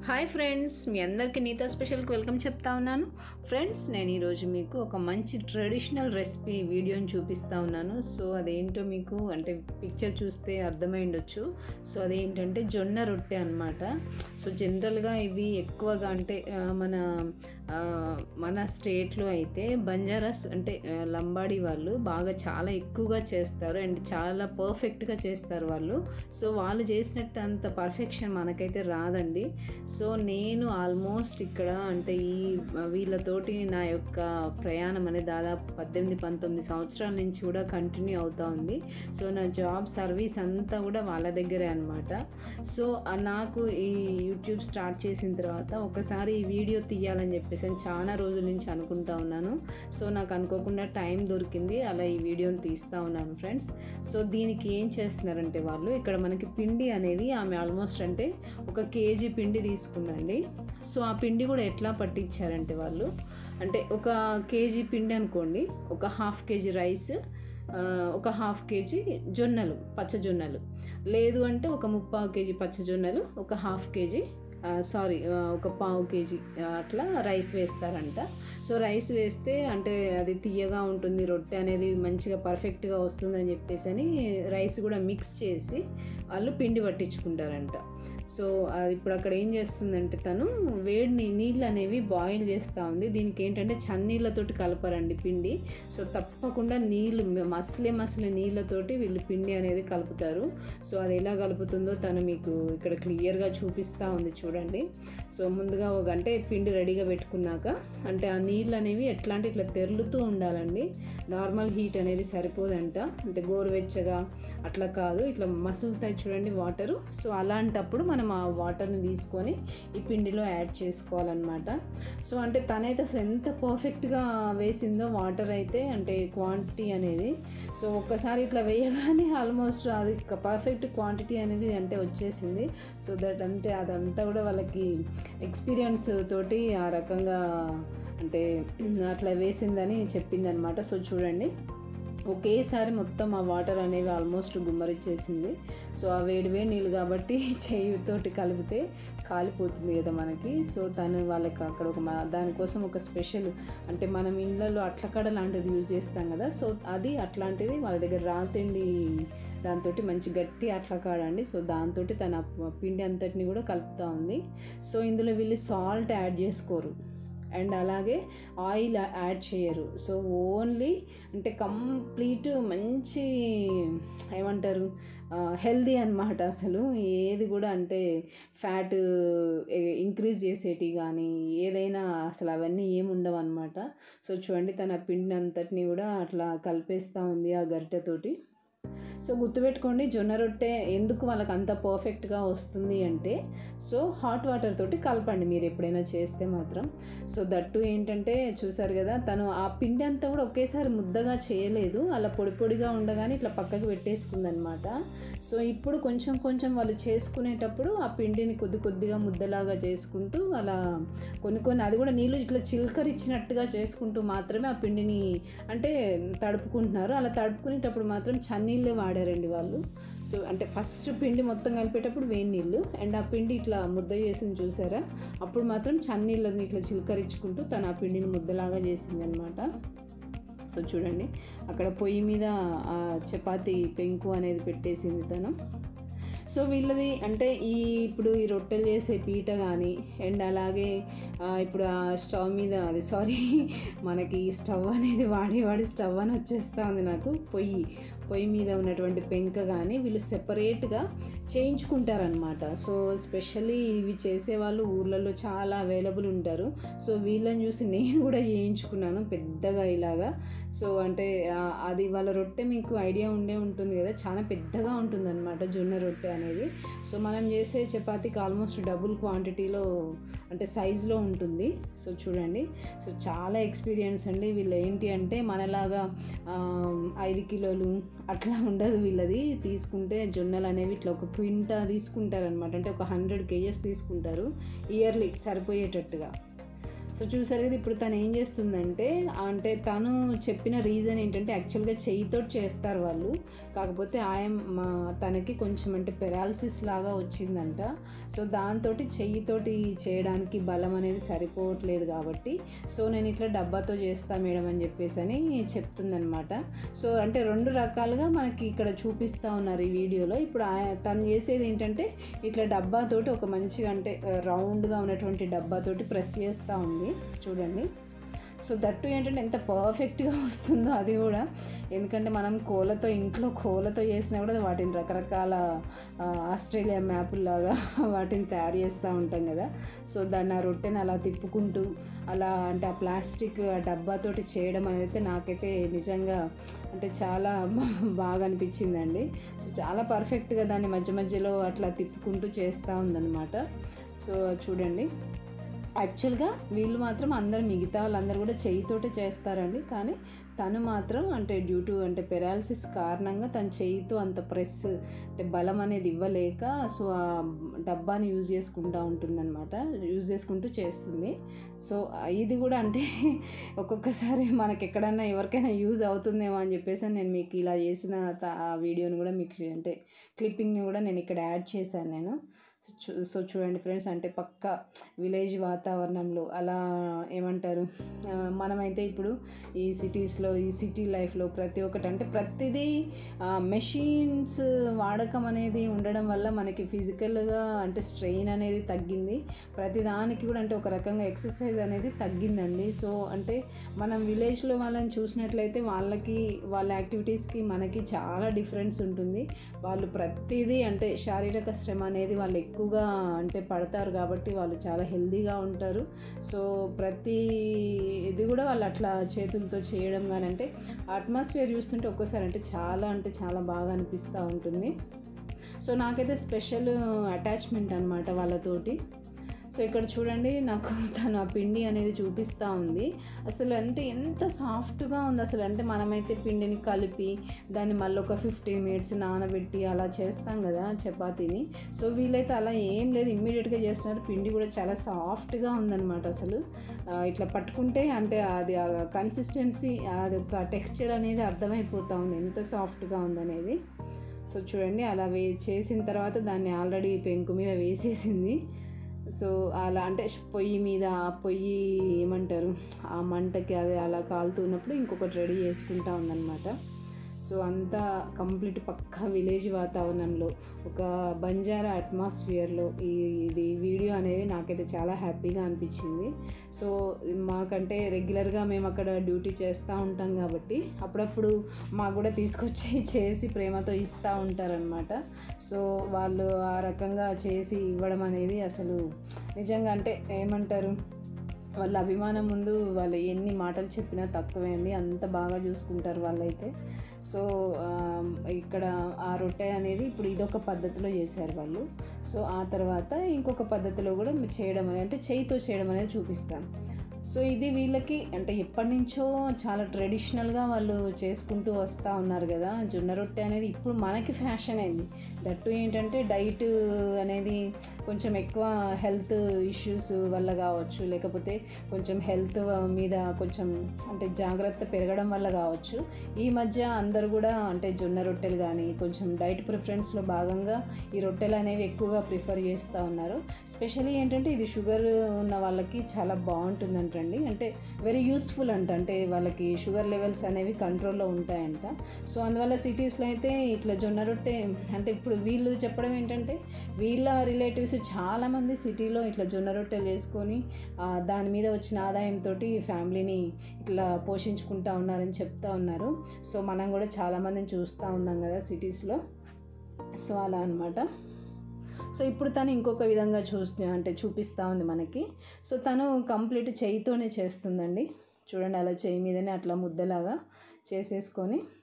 hi friends మీ అందరికీ Nita స్పెషల్కి welcome చెప్తా ఉన్నాను ఫ్రెండ్స్ నేను ఈరోజు మీకు ఒక మంచి ట్రెడిషనల్ రెసిపీ వీడియోని చూపిస్తా ఉన్నాను సో అదేంటో మీకు అంటే పిక్చర్ చూస్తే అర్థమై ఉండొచ్చు సో అదేంటంటే జొన్న రొట్టె అనమాట సో జనరల్గా ఇవి ఎక్కువగా అంటే ఆ, మన ఆ, మన స్టేట్లో అయితే బంజారాస్ అంటే ఆ, లంబాడీ వాళ్ళు బాగా చాలా ఎక్కువగా చేస్తారు అండ్ చాలా పర్ఫెక్ట్గా చేస్తారు వాళ్ళు సో వాళ్ళు చేసినట్టు అంత పర్ఫెక్షన్ మనకైతే రాదండి సో నేను ఆల్మోస్ట్ ఇక్కడ అంటే ఈ వీళ్ళతోటి నా యొక్క ప్రయాణం అనేది దాదాపు పద్దెనిమిది పంతొమ్మిది సంవత్సరాల నుంచి కూడా కంటిన్యూ అవుతా ఉంది సో నా జాబ్ సర్వీస్ అంతా కూడా వాళ్ళ దగ్గరే అనమాట సో ఆ నాకు ఈ యూట్యూబ్ స్టార్ట్ చేసిన తర్వాత ఒకసారి ఈ వీడియో తీయాలని చెప్పేసి నేను చాలా రోజుల నుంచి అనుకుంటా ఉన్నాను సో నాకు అనుకోకుండా టైం దొరికింది అలా ఈ వీడియోని తీస్తూ ఉన్నాను ఫ్రెండ్స్ సో దీనికి ఏం చేస్తున్నారంటే వాళ్ళు ఇక్కడ మనకి పిండి అనేది ఆమె ఆల్మోస్ట్ అంటే ఒక కేజీ పిండి తీసుకుందండి సో ఆ పిండి కూడా ఎట్లా పట్టించారంటే వాళ్ళు అంటే ఒక కేజీ పిండి అనుకోండి ఒక హాఫ్ కేజీ రైస్ ఆ, ఒక హాఫ్ కేజీ జొన్నలు పచ్చజొన్నలు లేదు అంటే ఒక ముప్పావు కేజీ పచ్చజొన్నలు ఒక హాఫ్ కేజీ సారీ ఒక పావు కేజీ ఆ, అట్లా రైస్ వేస్తారంట సో రైస్ వేస్తే అంటే అది తీయగా ఉంటుంది రొట్టె అనేది మంచిగా పర్ఫెక్ట్గా వస్తుందని చెప్పేసి అని రైస్ కూడా మిక్స్ చేసి వాళ్ళు పిండి పట్టించుకుంటారంట సో అది ఇప్పుడు అక్కడ ఏం చేస్తుందంటే తను వేడి నీ- నీళ్ళు అనేవి బాయిల్ చేస్తూ ఉంది దీనికి ఏంటంటే చన్నీళ్ళతోటి కలపరండి పిండి సో తప్పకుండా నీళ్ళు మసలే మసలే నీళ్ళతోటి వీళ్ళు పిండి అనేది కలుపుతారు సో అది ఎలా కలుపుతుందో తను మీకు ఇక్కడ క్లియర్గా చూపిస్తూ ఉంది చూడండి సో ముందుగా ఒక అంటే పిండి రెడీగా పెట్టుకున్నాక అంటే ఆ నీళ్ళు అనేవి ఎట్లా అంటే ఇట్లా తెరులుతూ ఉండాలండి నార్మల్ హీట్ అనేది సరిపోదంట అంటే గోరువెచ్చగా అట్లా కాదు ఇట్లా మసులుతాయి చూడండి వాటరు సో అలాంటప్పుడు మనం ఆ వాటర్ని తీసుకొని ఈ పిండిలో యాడ్ చేసుకోవాలన్నమాట సో అంటే తనైతే అసలు ఎంత పర్ఫెక్ట్గా వేసిందో వాటర్ అయితే అంటే క్వాంటిటీ అనేది సో ఒక్కసారి ఇట్లా వేయగానే ఆల్మోస్ట్ అది పర్ఫెక్ట్ క్వాంటిటీ అనేది అంటే వచ్చేసింది సో దట్ అంటే అదంతా కూడా వాళ్ళకి ఎక్స్పీరియన్స్ తోటి ఆ రకంగా అంటే అట్లా వేసిందని చెప్పింది అనమాట సో చూడండి ఒకేసారి మొత్తం ఆ వాటర్ అనేవి ఆల్మోస్ట్ గుమ్మరిచ్చేసింది సో ఆ వేడి వేడి నీళ్ళు కాబట్టి చేయితోటి కలిపితే కాలిపోతుంది కదా మనకి సో తను వాళ్ళకి అక్కడ ఒక మ- దానికోసం ఒక స్పెషల్ అంటే మనం ఇళ్ళల్లో అట్లకడ లాంటిది యూజ్ చేస్తాం కదా సో అది అట్లాంటిది వాళ్ళ దగ్గర రాతిండి దాంతో మంచి గట్టి అట్లకాడ అండి సో దాంతో తన పిండి అంతటిని కూడా కలుపుతూ ఉంది సో ఇందులో వీళ్ళు సాల్ట్ యాడ్ చేసుకోరు అండ్ అలాగే ఆయిల్ యాడ్ చేయరు సో ఓన్లీ అంటే కంప్లీట్ మంచి ఏమంటారు హెల్దీ అన్నమాట అసలు ఏది కూడా అంటే ఫ్యాట్ ఇంక్రీజ్ చేసేటి కానీ ఏదైనా అసలు అవన్నీ ఏమి ఉండవు అనమాట సో చూడండి తన పిండి అంతటిని కూడా అట్లా కలిపేస్తూ ఉంది ఆ గరిటెతోటి సో గుర్తుపెట్టుకోండి జొన్న రొట్టె ఎందుకు వాళ్ళకి అంత పర్ఫెక్ట్గా వస్తుంది అంటే సో హాట్ వాటర్ తోటి కలపండి మీరు ఎప్పుడైనా చేస్తే మాత్రం సో దట్టు ఏంటంటే చూసారు కదా తను ఆ పిండి అంతా కూడా ఒకేసారి ముద్దగా చేయలేదు అలా పొడి పొడిగా ఉండగానే ఇట్లా పక్కకు పెట్టేసుకుందనమాట సో ఇప్పుడు కొంచెం కొంచెం వాళ్ళు చేసుకునేటప్పుడు ఆ పిండిని కొద్ది కొద్దిగా ముద్దలాగా చేసుకుంటూ అలా కొన్ని కొన్ని అది కూడా నీళ్ళు ఇట్లా చిలకరిచ్చినట్టుగా చేసుకుంటూ మాత్రమే ఆ పిండిని అంటే తడుపుకుంటున్నారు అలా తడుపుకునేటప్పుడు మాత్రం చన్నీళ్ళే వాడారండి వాళ్ళు సో అంటే ఫస్ట్ పిండి మొత్తం కలిపేటప్పుడు వేడి నీళ్ళు అండ్ ఆ పిండి ఇట్లా ముద్ద చేసింది చూసారా అప్పుడు మాత్రం చన్నీళ్ళని ఇట్లా చిలకరించుకుంటూ తను ఆ పిండిని ముద్దలాగా చేసింది అనమాట సో చూడండి అక్కడ పొయ్యి మీద ఆ చపాతి పెంకు అనేది పెట్టేసింది తను సో వీళ్ళది అంటే ఈ ఇప్పుడు ఈ రొట్టెలు చేసే పీట కానీ అండ్ అలాగే ఆ, ఇప్పుడు ఆ స్టవ్ మీద అది సారీ మనకి ఈ స్టవ్ అనేది వాడి వాడి స్టవ్ అని వచ్చేస్తూ ఉంది నాకు పొయ్యి పొయ్యి మీద ఉన్నటువంటి పెంక కానీ వీళ్ళు సెపరేట్గా చేయించుకుంటారనమాట సో స్పెషల్లీ ఇవి చేసేవాళ్ళు ఊర్లలో చాలా అవైలబుల్ ఉంటారు సో వీళ్ళని చూసి నేను కూడా చేయించుకున్నాను పెద్దగా ఇలాగా సో అంటే ఆ, అది వాళ్ళ రొట్టె మీకు ఐడియా ఉండే ఉంటుంది కదా చాలా పెద్దగా ఉంటుంది అనమాట జొన్న రొట్టె అనేది సో మనం చేసే చపాతీకి ఆల్మోస్ట్ డబుల్ క్వాంటిటీలో అంటే సైజులో ఉంటుంది సో చూడండి సో చాలా ఎక్స్పీరియన్స్ అండి వీళ్ళు ఏంటి అంటే మనలాగా ఆ, ఐదు కిలోలు అట్లా ఉండదు వీళ్ళది తీసుకుంటే జొన్నలు అనేవి ఇట్లా ఒక క్వింటా తీసుకుంటారనమాట అంటే ఒక హండ్రెడ్ కేజెస్ తీసుకుంటారు ఇయర్లీ సరిపోయేటట్టుగా సో చూసారు కదా ఇప్పుడు తను ఏం చేస్తుందంటే అంటే తను చెప్పిన రీజన్ ఏంటంటే యాక్చువల్గా చెయ్యితో చేస్తారు వాళ్ళు కాకపోతే ఆయన మా తనకి కొంచెం అంటే పెరాలసిస్ లాగా వచ్చిందంట సో దాంతో చెయ్యితోటి చేయడానికి బలం అనేది సరిపోవట్లేదు కాబట్టి సో నేను ఇట్లా డబ్బాతో చేస్తా మేడం అని చెప్పేసి అని చెప్తుందనమాట సో అంటే రెండు రకాలుగా మనకి ఇక్కడ చూపిస్తూ ఉన్నారు ఈ వీడియోలో ఇప్పుడు ఆ- తను చేసేది ఏంటంటే ఇట్లా డబ్బాతోటి ఒక మంచిగా అంటే రౌండ్గా ఉన్నటువంటి డబ్బాతోటి ప్రెస్ చేస్తూ ఉంది చూడండి సో దట్టు ఏంటంటే ఎంత పర్ఫెక్ట్గా వస్తుందో అది కూడా ఎందుకంటే మనం కోలతో ఇంట్లో కోలతో చేసినా కూడా వాటిని రకరకాల ఆ, ఆస్ట్రేలియా మ్యాపుల్లాగా వాటిని తయారు చేస్తూ ఉంటాం కదా సో దాన్ని ఆ రొట్టెని అలా తిప్పుకుంటూ అలా అంటే ఆ ప్లాస్టిక్ ఆ డబ్బాతోటి చేయడం అనేది నాకైతే నిజంగా అంటే చాలా బాగా అనిపించిందండి సో చాలా పర్ఫెక్ట్గా దాన్ని మధ్య మధ్యలో అట్లా తిప్పుకుంటూ చేస్తూ ఉందన్నమాట సో చూడండి యాక్చువల్గా వీళ్ళు మాత్రం అందరు మిగతా వాళ్ళందరూ కూడా చేయితోటే చేస్తారండి కానీ తను మాత్రం అంటే డ్యూ టు అంటే పెరాలసిస్ కారణంగా తన చేయితో అంత ప్రెస్ అంటే బలం అనేది ఇవ్వలేక సో ఆ డబ్బాని యూజ్ చేసుకుంటూ ఉంటుందన్నమాట యూజ్ చేసుకుంటూ చేస్తుంది సో ఇది కూడా అంటే ఒక్కొక్కసారి మనకి ఎక్కడన్నా ఎవరికైనా యూజ్ అవుతుందేమో అని చెప్పేసి నేను మీకు ఇలా చేసిన త- ఆ వీడియోని కూడా మీకు అంటే క్లిప్పింగ్ని కూడా నేను ఇక్కడ యాడ్ చేశాను నేను చూ సో చూడండి ఫ్రెండ్స్ అంటే పక్క విలేజ్ వాతావరణంలో అలా ఏమంటారు ఆ, మనమైతే ఇప్పుడు ఈ సిటీస్లో ఈ సిటీ లైఫ్లో ప్రతి ఒక్కటి అంటే ప్రతిదీ మెషిన్స్ వాడకం అనేది ఉండడం వల్ల మనకి ఫిజికల్గా అంటే స్ట్రెయిన్ అనేది తగ్గింది ప్రతి దానికి కూడా అంటే ఒక రకంగా ఎక్సర్సైజ్ అనేది తగ్గిందండి సో అంటే మనం విలేజ్లో వాళ్ళని చూసినట్లయితే వాళ్ళకి వాళ్ళ యాక్టివిటీస్కి మనకి చాలా డిఫరెన్స్ ఉంటుంది వాళ్ళు ప్రతిదీ అంటే శారీరక శ్రమ అనేది వాళ్ళు ఎక్కువగా అంటే పడతారు కాబట్టి వాళ్ళు చాలా హెల్దీగా ఉంటారు సో ప్రతి ఇది కూడా వాళ్ళు అట్లా చేతులతో చేయడం కానీ అంటే అట్మాస్ఫియర్ చూస్తుంటే ఒక్కోసారి అంటే చాలా అంటే చాలా బాగా అనిపిస్తూ ఉంటుంది సో నాకైతే స్పెషల్ అటాచ్మెంట్ అనమాట వాళ్ళతోటి సో ఇక్కడ చూడండి నాకు తను ఆ పిండి అనేది చూపిస్తూ ఉంది అసలు అంటే ఎంత సాఫ్ట్గా ఉంది అసలు అంటే మనమైతే పిండిని కలిపి దాన్ని మళ్ళీ ఒక ఫిఫ్టీన్ మినిట్స్ నానబెట్టి అలా చేస్తాం కదా చపాతీని సో వీళ్ళైతే అలా ఏం లేదు ఇమ్మీడియట్గా చేస్తున్నారు పిండి కూడా చాలా సాఫ్ట్గా ఉందన్నమాట అసలు ఆ, ఇట్లా పట్టుకుంటే అంటే అది కన్సిస్టెన్సీ అది ఒక టెక్స్చర్ అనేది అర్థమైపోతూ ఉంది ఎంత సాఫ్ట్గా ఉందనేది సో చూడండి అలా వే చేసిన తర్వాత దాన్ని ఆల్రెడీ పెంకు మీద వేసేసింది సో అలా అంటే పొయ్యి మీద ఆ పొయ్యి ఏమంటారు ఆ మంటకి అది అలా కాలుతున్నప్పుడు ఇంకొకటి రెడీ చేసుకుంటా ఉందన్నమాట సో అంతా కంప్లీట్ పక్కా విలేజ్ వాతావరణంలో ఒక బంజారా అట్మాస్ఫియర్లో ఈ ఇది వీడియో అనేది నాకైతే చాలా హ్యాపీగా అనిపించింది సో మాకంటే రెగ్యులర్గా మేము అక్కడ డ్యూటీ చేస్తూ ఉంటాం కాబట్టి అప్పుడప్పుడు మాకు కూడా తీసుకొచ్చి చేసి ప్రేమతో ఇస్తూ ఉంటారనమాట సో వాళ్ళు ఆ రకంగా చేసి ఇవ్వడం అనేది అసలు నిజంగా అంటే ఏమంటారు వాళ్ళ అభిమానం ముందు వాళ్ళు ఎన్ని మాటలు చెప్పినా తక్కువే అండి అంత బాగా చూసుకుంటారు వాళ్ళైతే సో ఆ, ఇక్కడ ఆ రొట్టె అనేది ఇప్పుడు ఇదొక పద్ధతిలో చేశారు వాళ్ళు సో ఆ తర్వాత ఇంకొక పద్ధతిలో కూడా చేయడం అనేది అంటే చేయితో చేయడం అనేది చూపిస్తాను సో ఇది వీళ్ళకి అంటే ఎప్పటి నుంచో చాలా ట్రెడిషనల్గా వాళ్ళు చేసుకుంటూ వస్తూ ఉన్నారు కదా జొన్న రొట్టె అనేది ఇప్పుడు మనకి ఫ్యాషన్ అయింది దట్టు ఏంటంటే డైట్ అనేది కొంచెం ఎక్కువ హెల్త్ ఇష్యూస్ వల్ల కావచ్చు లేకపోతే కొంచెం హెల్త్ మీద కొంచెం అంటే జాగ్రత్త పెరగడం వల్ల కావచ్చు ఈ మధ్య అందరు కూడా అంటే జొన్న రొట్టెలు కానీ కొంచెం డైట్ ప్రిఫరెన్స్లో భాగంగా ఈ రొట్టెలు అనేవి ఎక్కువగా ప్రిఫర్ చేస్తూ ఉన్నారు స్పెషల్లీ ఏంటంటే ఇది షుగర్ ఉన్న వాళ్ళకి చాలా బాగుంటుందంటండి అంటే వెరీ యూస్ఫుల్ అంట అంటే వాళ్ళకి షుగర్ లెవెల్స్ అనేవి కంట్రోల్లో ఉంటాయంట సో అందువల్ల సిటీస్లో అయితే ఇట్లా జొన్న రొట్టె అంటే ఇప్పుడు వీళ్ళు చెప్పడం ఏంటంటే వీళ్ళ రిలేటివ్స్ చాలామంది సిటీలో ఇట్లా జొన్న రొట్టెలు చేసుకొని ఆ, దాని మీద వచ్చిన ఆదాయంతో ఫ్యామిలీని ఇట్లా పోషించుకుంటా ఉన్నారని చెప్తా ఉన్నారు సో మనం కూడా చాలామందిని చూస్తూ ఉన్నాం కదా సిటీస్లో సో అలా అనమాట సో ఇప్పుడు తను ఇంకొక విధంగా చూ అంటే చూపిస్తూ ఉంది మనకి సో తను కంప్లీట్ చేయితోనే చేస్తుందండి చూడండి అలా చేయి మీదనే అట్లా ముద్దలాగా చేసేసుకొని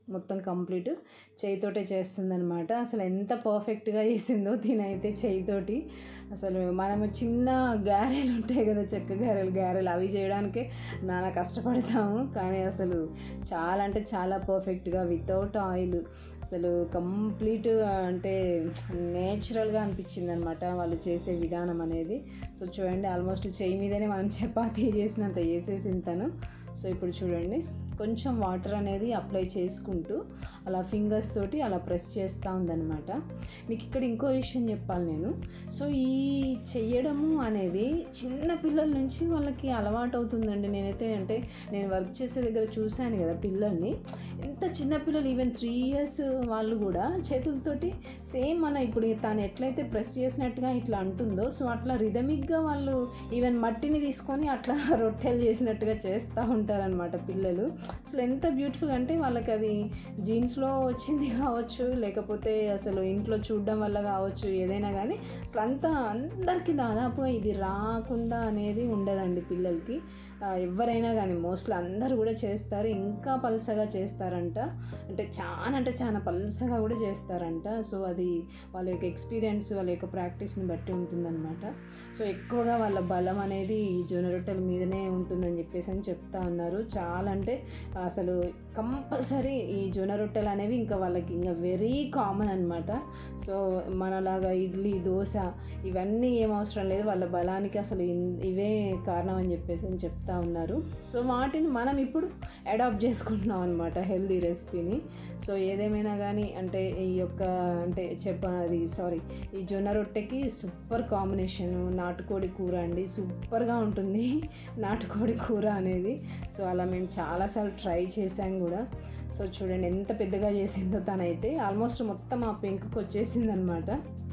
మొత్తం కంప్లీట్ చేయితోటే చేస్తుందనమాట అసలు ఎంత పర్ఫెక్ట్గా చేసిందో తినైతే చేయితోటి అసలు మనము చిన్న గారెలు ఉంటాయి కదా చెక్క గారెలు గారెలు అవి చేయడానికే నానా కష్టపడతాము కానీ అసలు చాలా అంటే చాలా పర్ఫెక్ట్గా వితౌట్ ఆయిల్ అసలు కంప్లీట్ అంటే నేచురల్గా అనిపించింది అనమాట వాళ్ళు చేసే విధానం అనేది సో చూడండి ఆల్మోస్ట్ చేయి మీదనే మనం చపాతీ చేసినంత చేసేసింది తను సో ఇప్పుడు చూడండి కొంచెం వాటర్ అనేది అప్లై చేసుకుంటూ అలా ఫింగర్స్ తోటి అలా ప్రెస్ చేస్తూ ఉందన్నమాట మీకు ఇక్కడ ఇంకో విషయం చెప్పాలి నేను సో ఈ చెయ్యడము అనేది చిన్న పిల్లల నుంచి వాళ్ళకి అలవాటు అవుతుందండి నేనైతే అంటే నేను వర్క్ చేసే దగ్గర చూశాను కదా పిల్లల్ని ఎంత చిన్న పిల్లలు ఈవెన్ త్రీ ఇయర్స్ వాళ్ళు కూడా చేతులతోటి సేమ్ మన ఇప్పుడు తాను ఎట్లయితే ప్రెస్ చేసినట్టుగా ఇట్లా అంటుందో సో అట్లా రిథమిక్గా వాళ్ళు ఈవెన్ మట్టిని తీసుకొని అట్లా రొట్టెలు చేసినట్టుగా చేస్తూ ఉంటారనమాట పిల్లలు అసలు ఎంత బ్యూటిఫుల్ అంటే వాళ్ళకి అది జీన్స్లో వచ్చింది కావచ్చు లేకపోతే అసలు ఇంట్లో చూడడం వల్ల కావచ్చు ఏదైనా కానీ అసలు అంతా అందరికీ దాదాపుగా ఇది రాకుండా అనేది ఉండదండి పిల్లలకి ఆ, ఎవరైనా కానీ మోస్ట్లీ అందరూ కూడా చేస్తారు ఇంకా పల్సగా చేస్తారంట అంటే చాలా అంటే చాలా పల్సగా కూడా చేస్తారంట సో అది వాళ్ళ యొక్క ఎక్స్పీరియన్స్ వాళ్ళ యొక్క ప్రాక్టీస్ని బట్టి ఉంటుందన్నమాట సో ఎక్కువగా వాళ్ళ బలం అనేది ఈ జొన్న రొట్టెల మీదనే ఉంటుందని చెప్పేసి అని చెప్తా ఉన్నారు చాలా అంటే అసలు కంపల్సరీ ఈ జొన్న రొట్టెలు అనేవి ఇంకా వాళ్ళకి ఇంకా వెరీ కామన్ అనమాట సో మనలాగా ఇడ్లీ దోశ ఇవన్నీ ఏం అవసరం లేదు వాళ్ళ బలానికి అసలు ఇన్- ఇవే కారణం అని చెప్పేసి అని చెప్తా ఉన్నారు సో వాటిని మనం ఇప్పుడు అడాప్ట్ చేసుకుంటున్నాం అనమాట హెల్దీ రెసిపీని సో ఏదేమైనా కానీ అంటే ఈ యొక్క అంటే చెప్ప అది సారీ ఈ జొన్న రొట్టెకి సూపర్ కాంబినేషన్ నాటుకోడి కూర అండి సూపర్గా ఉంటుంది నాటుకోడి కూర అనేది సో అలా మేము చాలాసార్లు ట్రై చేసాం కూడా సో చూడండి ఎంత పెద్దగా చేసిందో తనైతే ఆల్మోస్ట్ మొత్తం ఆ పెంకుకి వచ్చేసింది అనమాట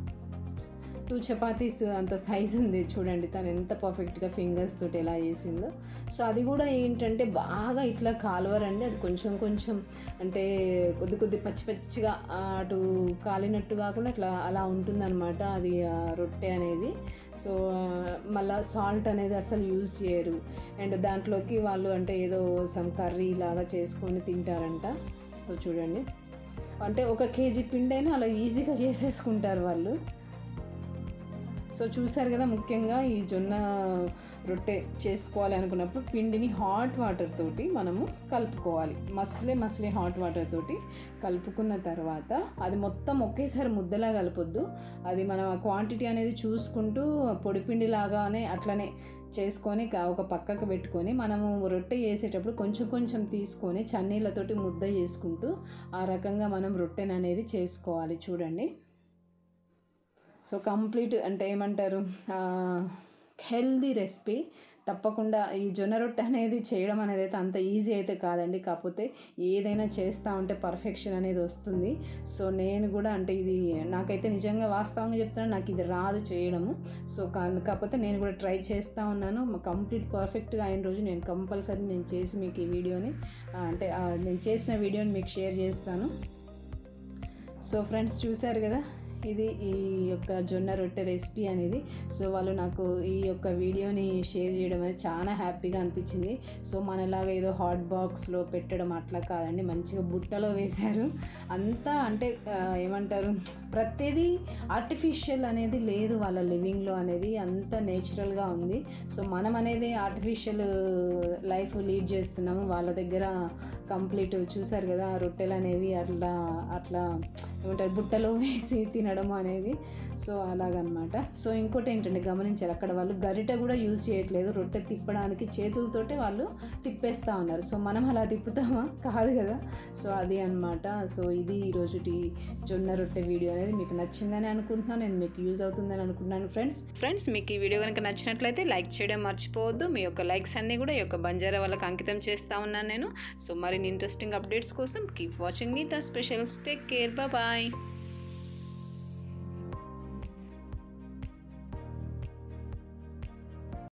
టూ చపాతీస్ అంత సైజ్ ఉంది చూడండి తను ఎంత పర్ఫెక్ట్గా ఫింగర్స్ తోటి ఎలా చేసిందో సో అది కూడా ఏంటంటే బాగా ఇట్లా కాలువరండి అది కొంచెం కొంచెం అంటే కొద్ది కొద్ది పచ్చి పచ్చిగా ఆ, అటు కాలినట్టు కాకుండా ఇట్లా అలా ఉంటుందన్నమాట అది ఆ రొట్టె అనేది సో మళ్ళీ సాల్ట్ అనేది అసలు యూజ్ చేయరు అండ్ దాంట్లోకి వాళ్ళు అంటే ఏదో సమ్ కర్రీ లాగా చేసుకొని తింటారంట సో చూడండి అంటే ఒక కేజీ పిండి అయినా అలా ఈజీగా చేసేసుకుంటారు వాళ్ళు సో చూసారు కదా ముఖ్యంగా ఈ జొన్న రొట్టె చేసుకోవాలి అనుకున్నప్పుడు పిండిని హాట్ వాటర్ తోటి మనము కలుపుకోవాలి మసలే మసలే హాట్ వాటర్ తోటి కలుపుకున్న తర్వాత అది మొత్తం ఒకేసారి ముద్దలా కలపొద్దు అది మనం ఆ క్వాంటిటీ అనేది చూసుకుంటూ పొడిపిండి లాగానే అట్లనే చేసుకొని కా- ఒక పక్కకు పెట్టుకొని మనము రొట్టె చేసేటప్పుడు కొంచెం కొంచెం తీసుకొని చన్నీళ్ళతోటి ముద్ద చేసుకుంటూ ఆ రకంగా మనం రొట్టెని అనేది చేసుకోవాలి చూడండి సో కంప్లీట్ అంటే ఏమంటారు హెల్దీ రెసిపీ తప్పకుండా ఈ జొన్న రొట్టె అనేది చేయడం అనేది అయితే అంత ఈజీ అయితే కాదండి కాకపోతే ఏదైనా చేస్తూ ఉంటే పర్ఫెక్షన్ అనేది వస్తుంది సో నేను కూడా అంటే ఇది నాకైతే నిజంగా వాస్తవంగా చెప్తాను నాకు ఇది రాదు చేయడము సో కా- కాకపోతే నేను కూడా ట్రై చేస్తూ ఉన్నాను కంప్లీట్ పర్ఫెక్ట్గా అయిన రోజు నేను కంపల్సరీ నేను చేసి మీకు ఈ వీడియోని ఆ, అంటే ఆ, నేను చేసిన వీడియోని మీకు షేర్ చేస్తాను సో ఫ్రెండ్స్ చూశారు కదా ఇది ఈ యొక్క జొన్న రొట్టె రెసిపీ అనేది సో వాళ్ళు నాకు ఈ యొక్క వీడియోని షేర్ చేయడం అనేది చాలా హ్యాపీగా అనిపించింది సో మనలాగా ఏదో హాట్ బాక్స్లో పెట్టడం అట్లా కాదండి మంచిగా బుట్టలో వేశారు అంతా అంటే ఆ, ఏమంటారు ప్రతిదీ ఆర్టిఫిషియల్ అనేది లేదు వాళ్ళ లివింగ్లో అనేది అంత నేచురల్గా ఉంది సో మనం అనేది ఆర్టిఫిషియల్ లైఫ్ లీడ్ చేస్తున్నాము వాళ్ళ దగ్గర కంప్లీట్ చూసారు కదా ఆ రొట్టెలు అనేవి అట్లా అట్లా ఏమంటారు బుట్టలో వేసి తినడం అనేది సో అలాగనమాట సో ఇంకోటి ఏంటంటే గమనించారు అక్కడ వాళ్ళు గరిట కూడా యూజ్ చేయట్లేదు రొట్టె తిప్పడానికి చేతులతోటే వాళ్ళు తిప్పేస్తూ ఉన్నారు సో మనం అలా తిప్పుతామా కాదు కదా సో అది అన్నమాట సో ఇది ఈరోజుటి జొన్న రొట్టె వీడియో అనేది మీకు నచ్చిందని అనుకుంటున్నాను నేను మీకు యూజ్ అవుతుందని అనుకుంటున్నాను ఫ్రెండ్స్ ఫ్రెండ్స్ మీకు ఈ వీడియో కనుక నచ్చినట్లయితే లైక్ చేయడం మర్చిపోవద్దు మీ యొక్క లైక్స్ అన్నీ కూడా ఈ యొక్క బంజారా వాళ్ళకి అంకితం చేస్తూ ఉన్నాను నేను సో మరిన్ని ఇంట్రెస్టింగ్ అప్డేట్స్ కోసం keep watching Geetha specials take care bye